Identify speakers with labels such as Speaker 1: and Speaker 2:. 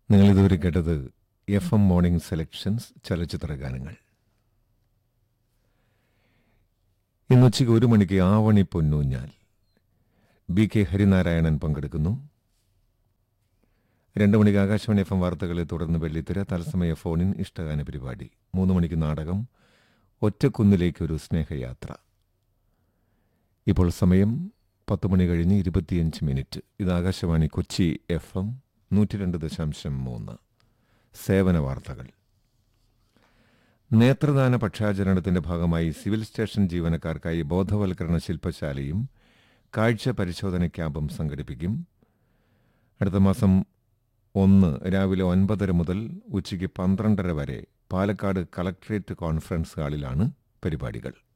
Speaker 1: നിങ്ങൾ ഇതുവരെ കേട്ടത് എഫ് എം മോർണിംഗ് സെലക്ഷൻസ് ചലച്ചിത്ര ഗാനങ്ങൾ ഇന്ന് ഉച്ചയ്ക്ക് ഒരു മണിക്ക് ആവണി പൊന്നൂഞ്ഞാൽ ബി കെ ഹരിനാരായണൻ പങ്കെടുക്കുന്നു രണ്ട് മണിക്ക് ആകാശവാണി എഫ് എം വാർത്തകളെ തുടർന്ന് വെള്ളിത്തിര തത്സമയ ഫോണിൻ ഇഷ്ടഗാന പരിപാടി മൂന്ന് മണിക്ക് നാടകം ഒറ്റക്കുന്നിലേക്കൊരു സ്നേഹയാത്ര ഇപ്പോൾ സമയം പത്ത് മണി കഴിഞ്ഞ് ഇരുപത്തിയഞ്ച് മിനിറ്റ് ഇത് ആകാശവാണി കൊച്ചി എഫ് എം നൂറ്റി രണ്ട് ദശാംശം മൂന്ന് സേവന വാർത്തകൾ നേത്രദാന പക്ഷാചരണത്തിന്റെ ഭാഗമായി സിവിൽ സ്റ്റേഷൻ ജീവനക്കാർക്കായി ബോധവൽക്കരണ ശില്പശാലയും കാഴ്ച പരിശോധന ക്യാമ്പും സംഘടിപ്പിക്കും അടുത്ത മാസം ഒന്ന് രാവിലെ ഒൻപതര മുതൽ ഉച്ചയ്ക്ക് പന്ത്രണ്ടര വരെ പാലക്കാട് കളക്ട്രേറ്റ് കോൺഫറൻസ് ഹാളിലാണ് പരിപാടികൾ